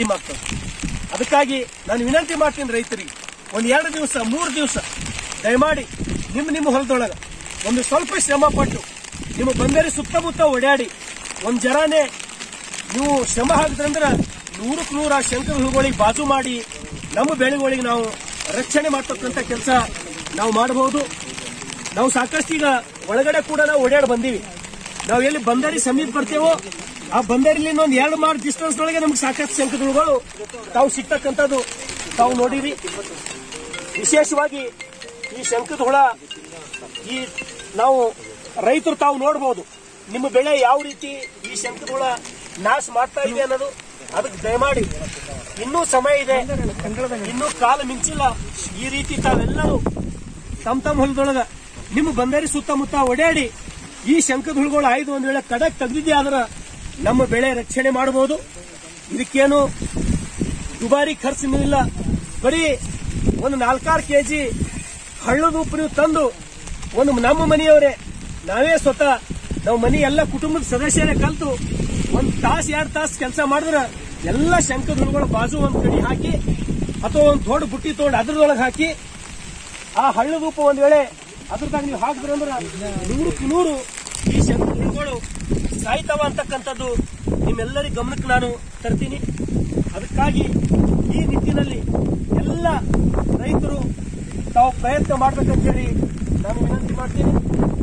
ಆಗ್ತದೆ ಅದಕ್ಕಾಗಿ ನಾನು ವಿನಂತಿ ಮಾಡ್ತೀನಿ ರೈತರಿಗೆ ಒಂದ್ ಎರಡು ದಿವಸ ಮೂರು ದಿವಸ ದಯಮಾಡಿ ನಿಮ್ಮ ನಿಮ್ಮ ಹೊಲದೊಳಗ ಒಂದು ಸ್ವಲ್ಪ ಶ್ರಮ ಪಟ್ಟು ನಿಮ್ಮ ಬಂದರಿ ಸುತ್ತಮುತ್ತ ಓಡಾಡಿ ಒಂದ್ ಜರಾನೇ ನೀವು ಶ್ರಮ ಹಾಕಿದ್ರಂದ್ರ ನೂರಕ್ಕೆ ನೂರ ಶಂಕರ ಹುಳುಗಳಿಗೆ ಬಾಜು ಮಾಡಿ ನಮ್ಮ ಬೆಳೆಗಳಿಗೆ ನಾವು ರಕ್ಷಣೆ ಮಾಡ್ತಕ್ಕಂಥ ಕೆಲಸ ನಾವು ಮಾಡಬಹುದು ನಾವು ಸಾಕಷ್ಟು ಈಗ ಒಳಗಡೆ ಕೂಡ ನಾವು ಓಡಾಡಿ ಬಂದೀವಿ ನಾವು ಎಲ್ಲಿ ಬಂದರಿ ಸಮೀಪ ಬರ್ತೇವೋ ಆ ಬಂದರಿಲಿ ಒಂದು ಎರಡು ಮಾರ್ ಡಿಸ್ಟೆನ್ಸ್ ಒಳಗೆ ನಮ್ಗೆ ಸಾಕಷ್ಟು ಶಂಕದಳುಗಳು ತಾವು ಸಿಗ್ತಕ್ಕಂಥದ್ದು ತಾವು ನೋಡಿರಿ ವಿಶೇಷವಾಗಿ ಈ ಶಂಕದ ಹುಳ ಈ ನಾವು ರೈತರು ತಾವು ನೋಡಬಹುದು ನಿಮ್ಮ ಬೆಳೆ ಯಾವ ರೀತಿ ಈ ಶಂಕದ ಹುಳ ನಾಶ ಮಾಡ್ತಾ ಇದೆ ಅನ್ನೋದು ಅದಕ್ಕೆ ದಯಮಾಡಿ ಇನ್ನೂ ಸಮಯ ಇದೆ ಇನ್ನೂ ಕಾಲ ಮಿಂಚಿಲ್ಲ ಈ ರೀತಿ ತಾವೆಲ್ಲರೂ ತಮ್ಮ ತಮ್ಮ ಹೊಲದೊಳಗ ನಿಮ್ಮ ಬಂದರಿ ಸುತ್ತಮುತ್ತ ಓಡಾಡಿ ಈ ಶಂಕದ ಹುಳುಗಳು ಆಯ್ದು ಒಂದ್ ವೇಳೆ ಕಡಕ್ ತೆಗೆದಿದ್ದೆ ಆದ್ರ ನಮ್ಮ ಬೆಳೆ ರಕ್ಷಣೆ ಮಾಡಬಹುದು ಇದಕ್ಕೇನು ದುಬಾರಿ ಖರ್ಚು ಇಲ್ಲ ಬರೀ ಒಂದು ನಾಲ್ಕಾರು ಕೆಜಿ ಹಳ್ಳದ ಉಪ್ಪು ನೀವು ತಂದು ಒಂದು ನಮ್ಮ ಮನೆಯವರೇ ನಾವೇ ಸ್ವತಃ ನಾವು ಮನೆ ಎಲ್ಲ ಕುಟುಂಬದ ಸದಸ್ಯರೇ ಕಲ್ತು ಒಂದ್ ತಾಸ್ ಎರಡ್ ತಾಸ್ ಕೆಲಸ ಮಾಡಿದ್ರೆ ಎಲ್ಲ ಶಂಕದ ಹುಳುಗಳು ಬಾಜು ಒಂದ್ ಕಡೆ ಹಾಕಿ ಅಥವಾ ಒಂದ್ ದೊಡ್ಡ ಬುಟ್ಟಿ ತಗೊಂಡು ಅದ್ರದೊಳಗೆ ಹಾಕಿ ಆ ಹಳ್ಳದ ಉಪ್ಪು ಒಂದ್ ವೇಳೆ ಅದ್ರದಾಗ ನೀವು ಹಾಕಿದ್ರೆ ಅಂದ್ರೆ ನೂರಕ್ಕೆ ನೂರು ಈ ಶಂಕದ ಹುಳುಗಳು ಸಾಯ್ತಾವ ಅಂತಕ್ಕಂಥದ್ದು ನಿಮ್ಮೆಲ್ಲರಿಗೂ ಗಮನಕ್ಕೆ ನಾನು ತರ್ತೀನಿ ಅದಕ್ಕಾಗಿ ಈ ನಿಟ್ಟಿನಲ್ಲಿ ಎಲ್ಲ ರೈತರು ತಾವು ಪ್ರಯತ್ನ ಮಾಡ್ಬೇಕಂತ ಹೇಳಿ ನಾನು ವಿನಂತಿ ಮಾಡ್ತೀನಿ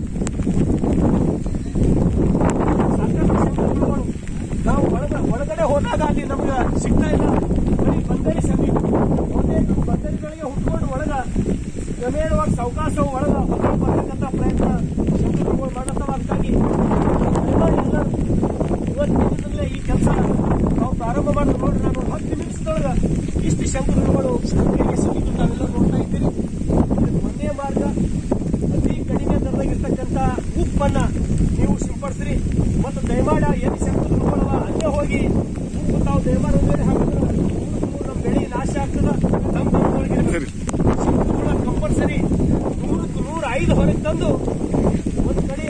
ಸಾಕಷ್ಟು ಶಂಕರಗಳು ನಾವು ಒಳಗ ಒಳಗಡೆ ಹೋದಾಗ ಅಲ್ಲಿ ನಮ್ಗೆ ಸಿಗ್ತಾ ಇಲ್ಲ ಬರೀ ಬಂದರಿ ಸಮೀಪ ಒಂದೇ ಬಂದರಿಗಳಿಗೆ ಹುಟ್ಕೊಂಡು ಒಳಗ ಕ್ರಮೇಣವಾಗಿ ಸಾವಕಾಶ ಒಳಗ ಹೊರಗೆ ಬರತಕ್ಕಂಥ ಪ್ರಯತ್ನ ಶಂಕರಗಳು ಮಾಡತ್ತವ ಅದಕ್ಕಾಗಿ ದಯಮಾಡಿ ಎಲ್ಲರೂ ಇವತ್ತಿನಿಂದಲೇ ಈ ಕೆಲಸ ನಾವು ಪ್ರಾರಂಭ ಮಾಡಿದ್ರೆ ನೋಡ್ರಿ ನಾನು ಹತ್ತು ನಿಮಿಷದೊಳಗ ಇಷ್ಟು ಶಂಕರಗಳು ಹೇಗೆ ಸಿಕ್ಕಿದ್ದು ನಾವೆಲ್ಲ ನೋಡ್ತಾ ಇದ್ದೀರಿ ಇದಕ್ಕೆ ಒಂದೇ ಮಾರ್ಗ ಅತಿ ಕಡಿಮೆ ದರದಾಗಿರ್ತಕ್ಕಂಥ ಉಪ್ಪನ್ನ ನೀವು ಸಿಂಪಡಿಸ್ರಿ ಮತ್ತು ದಯಮಾಡ ಎಲ್ಲಿ ಶಂಕರಗಳು ಅಲ್ಲೇ ಹೋಗಿ ಉಪ್ಪು ತಾವು ದಯಮಾಡಿ ಒಂದೇ ಹಾಕಿದ್ರೆ ನೂರಕ್ಕೆ ನೂರು ನಮ್ಮ ಬೆಳೆ ನಾಶ ಆಗ್ತದ ನಮ್ಮ ಬೆಳೆಗಳಿಗೆ ಶಂಕರಗಳ ಕಂಪಲ್ಸರಿ ನೂರಕ್ಕೆ ನೂರು ಐದು ಹೊರಗೆ ತಂದು ಒಂದು ಕಡೆ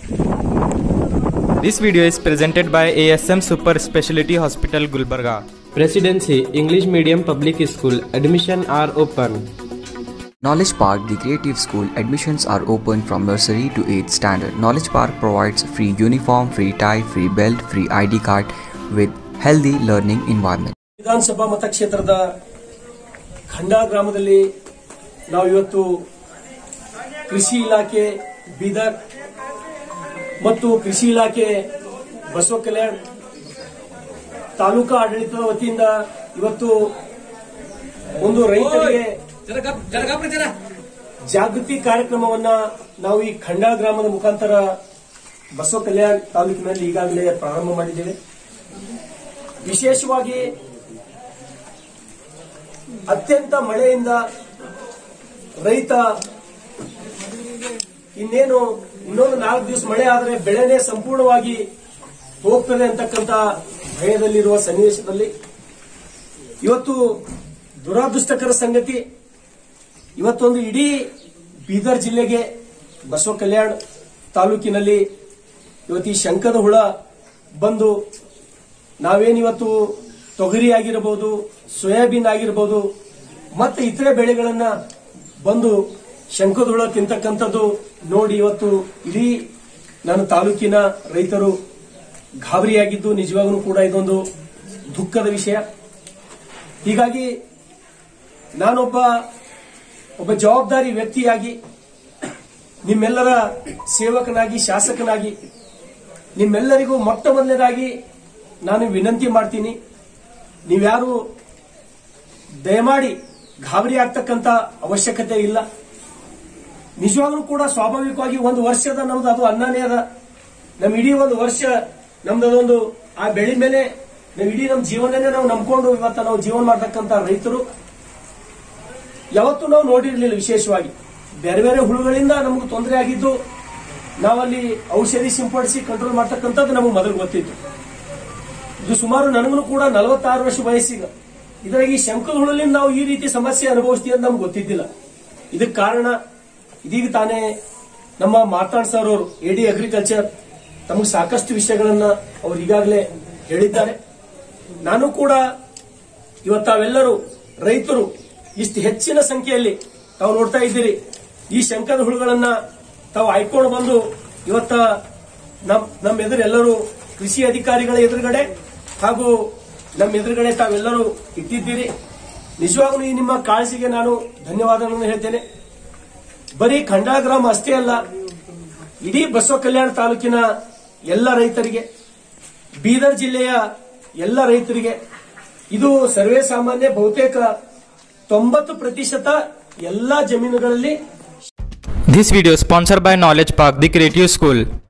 This video is presented by ASM Super Speciality Hospital Gulbarga. Presidency English Medium Public School Admission are open. Knowledge Park, the creative school, admissions are open from nursery to 8th standard. Knowledge Park provides free uniform, free tie, free belt, free ID card with healthy learning environment. ವಿಧಾನಸಭಾ ಮತಕ್ಷೇತ್ರದ ಖಂಡಾ ಗ್ರಾಮದಲ್ಲಿ ನಾವು ಇವತ್ತು ಕೃಷಿ ಇಲಾಖೆ ಬೀದರ್ ಮತ್ತು ಕೃಷಿ ಇಲಾಖೆ ಬಸವ ಕಲ್ಯಾಣ್ ತಾಲೂಕಾ ಆಡಳಿತದ ವತಿಯಿಂದ ಇವತ್ತು ಒಂದು ರೈತರಿಗೆ ಜಾಗೃತಿ ಕಾರ್ಯಕ್ರಮವನ್ನ ನಾವು ಈ ಖಂಡಾ ಗ್ರಾಮದ ಮುಖಾಂತರ ಬಸವ ಕಲ್ಯಾಣ್ ತಾಲೂಕಿನಲ್ಲಿ ಈಗಾಗಲೇ ಪ್ರಾರಂಭ ಮಾಡಿದ್ದೇವೆ ವಿಶೇಷವಾಗಿ ಅತ್ಯಂತ ಮಳೆಯಿಂದ ರೈತ ಇನ್ನೇನು ಇನ್ನೊಂದು ನಾಲ್ಕು ದಿವಸ ಮಳೆ ಆದರೆ ಬೆಳೆನೇ ಸಂಪೂರ್ಣವಾಗಿ ಹೋಗ್ತದೆ ಅಂತಕ್ಕಂಥ ಭಯದಲ್ಲಿರುವ ಸನ್ನಿವೇಶದಲ್ಲಿ ಇವತ್ತು ದುರಾದೃಷ್ಟಕರ ಸಂಗತಿ ಇವತ್ತೊಂದು ಇಡೀ ಬೀದರ್ ಜಿಲ್ಲೆಗೆ ಬಸವ ಕಲ್ಯಾಣ್ ತಾಲೂಕಿನಲ್ಲಿ ಇವತ್ತು ಈ ಶಂಕದ ಹುಳ ಬಂದು ನಾವೇನಿವತ್ತು ತೊಗರಿ ಆಗಿರಬಹುದು ಸೋಯಾಬೀನ್ ಆಗಿರಬಹುದು ಮತ್ತೆ ಇತರೆ ಬೆಳೆಗಳನ್ನ ಬಂದು ಶಂಕದ ಹುಳ ತಿಂತಕ್ಕಂಥದ್ದು ನೋಡಿ ಇವತ್ತು ಇಡೀ ನನ್ನ ತಾಲೂಕಿನ ರೈತರು ಗಾಬರಿಯಾಗಿದ್ದು ನಿಜವಾಗ್ಲೂ ಕೂಡ ಇದೊಂದು ದುಃಖದ ವಿಷಯ ಹೀಗಾಗಿ ನಾನೊಬ್ಬ ಒಬ್ಬ ಜವಾಬ್ದಾರಿ ವ್ಯಕ್ತಿಯಾಗಿ ನಿಮ್ಮೆಲ್ಲರ ಸೇವಕನಾಗಿ ಶಾಸಕನಾಗಿ ನಿಮ್ಮೆಲ್ಲರಿಗೂ ಮೊಟ್ಟ ಮೊದಲನೇದಾಗಿ ನಾನು ವಿನಂತಿ ಮಾಡ್ತೀನಿ ನೀವ್ಯಾರು ದಯಮಾಡಿ ಗಾಬರಿ ಆಗ್ತಕ್ಕಂತ ಅವಶ್ಯಕತೆ ಇಲ್ಲ ನಿಜವಾಗ್ಲೂ ಕೂಡ ಸ್ವಾಭಾವಿಕವಾಗಿ ಒಂದು ವರ್ಷದ ನಮ್ದು ಅದು ಅನ್ನನೇ ಅದ ನಮ್ ಇಡೀ ಒಂದು ವರ್ಷ ನಮ್ದು ಅದೊಂದು ಆ ಬೆಳೆ ಮೇಲೆ ನಾವು ಇಡೀ ನಮ್ಮ ಜೀವನನೇ ನಾವು ನಂಬ್ಕೊಂಡು ಇವತ್ತ ನಾವು ಜೀವನ ಮಾಡ್ತಕ್ಕಂತ ರೈತರು ಯಾವತ್ತೂ ನಾವು ನೋಡಿರ್ಲಿಲ್ಲ ವಿಶೇಷವಾಗಿ ಬೇರೆ ಬೇರೆ ಹುಳುಗಳಿಂದ ನಮಗೆ ತೊಂದರೆ ಆಗಿದ್ದು ನಾವಲ್ಲಿ ಔಷಧಿ ಸಿಂಪಡಿಸಿ ಕಂಟ್ರೋಲ್ ಮಾಡ್ತಕ್ಕಂಥದ್ದು ನಮಗೆ ಮೊದಲು ಗೊತ್ತಿತ್ತು ಇದು ಸುಮಾರು ನನಗೂ ಕೂಡ ನಲವತ್ತಾರು ವರ್ಷ ವಯಸ್ಸಿಗ ಇದರಾಗಿ ಶಂಕದ ಹುಳಲಿಂದ ನಾವು ಈ ರೀತಿ ಸಮಸ್ಯೆ ಅನುಭವಿಸ್ತೀವಿ ಅಂತ ನಮ್ಗೆ ಗೊತ್ತಿದ್ದಿಲ್ಲ ಇದಕ್ಕೆ ಕಾರಣ ಇದೀಗ ತಾನೇ ನಮ್ಮ ಮಾತಾಡ್ ಸರ್ ಅವರು ಎಡಿ ಅಗ್ರಿಕಲ್ಚರ್ ತಮಗೆ ಸಾಕಷ್ಟು ವಿಷಯಗಳನ್ನ ಅವ್ರು ಈಗಾಗಲೇ ಹೇಳಿದ್ದಾರೆ ನಾನು ಕೂಡ ಇವತ್ತು ತಾವೆಲ್ಲರೂ ರೈತರು ಇಷ್ಟು ಹೆಚ್ಚಿನ ಸಂಖ್ಯೆಯಲ್ಲಿ ತಾವು ನೋಡ್ತಾ ಇದ್ದೀರಿ ಈ ಶಂಕದ ಹುಳುಗಳನ್ನ ತಾವು ಆಯ್ಕೊಂಡು ಬಂದು ಇವತ್ತ ನಮ್ ನಮ್ಮ ಎದುರು ಎಲ್ಲರೂ ಕೃಷಿ ಅಧಿಕಾರಿಗಳ ಎದುರುಗಡೆ ಹಾಗೂ ನಮ್ಮ ಎದುರುಗಡೆ ತಾವೆಲ್ಲರೂ ಇಟ್ಟಿದ್ದೀರಿ ನಿಜವಾಗ್ಲೂ ಈ ನಿಮ್ಮ ಕಾಳಜಿಗೆ ನಾನು ಧನ್ಯವಾದಗಳನ್ನು ಹೇಳ್ತೇನೆ ಬರೀ ಖಂಡಾಳ ಗ್ರಾಮ ಅಷ್ಟೇ ಅಲ್ಲ ಇಡೀ ಬಸವ ಕಲ್ಯಾಣ ತಾಲೂಕಿನ ಎಲ್ಲ ರೈತರಿಗೆ ಬೀದರ್ ಜಿಲ್ಲೆಯ ಎಲ್ಲ ರೈತರಿಗೆ ಇದು ಸರ್ವೇ ಸಾಮಾನ್ಯ ಬಹುತೇಕ ತೊಂಬತ್ತು ಪ್ರತಿಶತ ಎಲ್ಲ ಜಮೀನುಗಳಲ್ಲಿ This video is sponsored by Knowledge Park, the creative school.